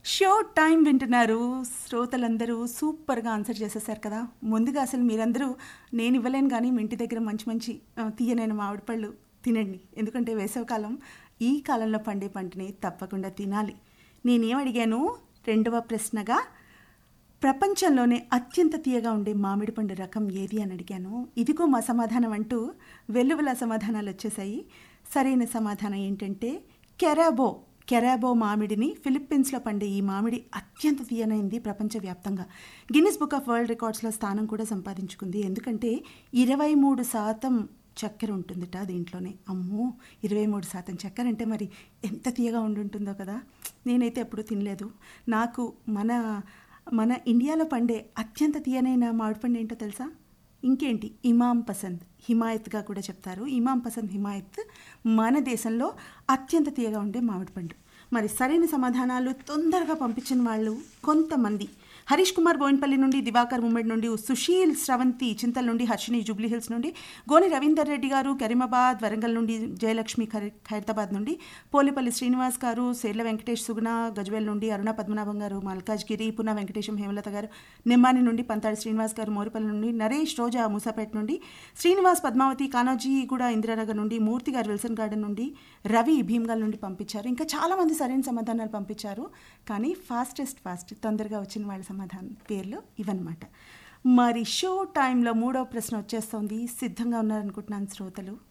show time వింటున్నారు శ్రోతలందరూ సూపర్గా ఆన్సర్ చేసేసారు కదా ముందుగా అసలు మీరందరూ నేను ఇవ్వలేను కానీ మీ ఇంటి దగ్గర మంచి మంచి ఆ, తీయనైన మామిడి పళ్ళు తినండి ఎందుకంటే వేసవికాలం ఈ కాలంలో పండే పంటని తప్పకుండా తినాలి నేనేం అడిగాను రెండవ ప్రశ్నగా ప్రపంచంలోనే అత్యంత తీయగా ఉండే మామిడి పండు రకం ఏది అని అడిగాను ఇదిగో మా సమాధానం అంటూ వెల్లువల సమాధానాలు వచ్చేసాయి సరైన సమాధానం ఏంటంటే కెరాబో కెరాబో మామిడిని ఫిలిప్పీన్స్లో పండే ఈ మామిడి అత్యంత తీయనైంది ప్రపంచవ్యాప్తంగా గిన్నిస్ బుక్ ఆఫ్ వరల్డ్ రికార్డ్స్లో స్థానం కూడా సంపాదించుకుంది ఎందుకంటే ఇరవై మూడు శాతం చక్కెర ఉంటుందిట దీంట్లోనే అమ్మో ఇరవై మూడు శాతం చక్కెర అంటే మరి ఎంత తీయగా ఉండుంటుందో కదా నేనైతే ఎప్పుడూ తినలేదు నాకు మన మన ఇండియాలో పండే అత్యంత తీయనైన మామిడి పండు ఏంటో తెలుసా ఇంకేంటి ఇమాం పసంద్ హిమాయత్గా కూడా చెప్తారు ఇమాం పసంద్ హిమాయత్ మన దేశంలో అత్యంత తీయగా ఉండే మామిడి పండు మరి సరైన సమాధానాలు తొందరగా పంపించిన వాళ్ళు కొంతమంది హరీష్ కుమార్ బోయిన్పల్లి నుండి దివాకర్ ముమ్మడి నుండి సుశీల్ స్రవంతి చింతల్ నుండి హర్షిని జూబ్లీ హిల్స్ నుండి గోని రవీందర్ రెడ్డి గారు కరీమాబాద్ వరంగల్ నుండి జయలక్ష్మి ఖై- ఖైరతాబాద్ నుండి పోలిపల్లి శ్రీనివాస్ గారు సేర్ల వెంకటేష్ సుగుణ గజ్వేల్ నుండి అరుణ పద్మనాభం గారు మల్కాజ్గిరి పునా వెంకటేశం హేమలత గారు నిమ్మాని నుండి పంతాడి శ్రీనివాస్ గారు మోరిపల్లి నుండి నరేష్ రోజా మూసాపేట నుండి శ్రీనివాస్ పద్మావతి కానోజీ కూడా ఇందిరానగర్ నుండి మూర్తి గారు విల్సన్ గార్డెన్ నుండి రవి భీమ్గల్ నుండి పంపించారు ఇంకా చాలామంది సరైన సమాధానాలు పంపించారు కానీ ఫాస్టెస్ట్ ఫాస్ట్ తొందరగా వచ్చిన వాళ్ళ సమాధానం పేర్లు ఇవన్నమాట మరి షో టైంలో మూడవ ప్రశ్న వచ్చేస్తోంది సిద్ధంగా ఉన్నారనుకుంటున్నాను శ్రోతలు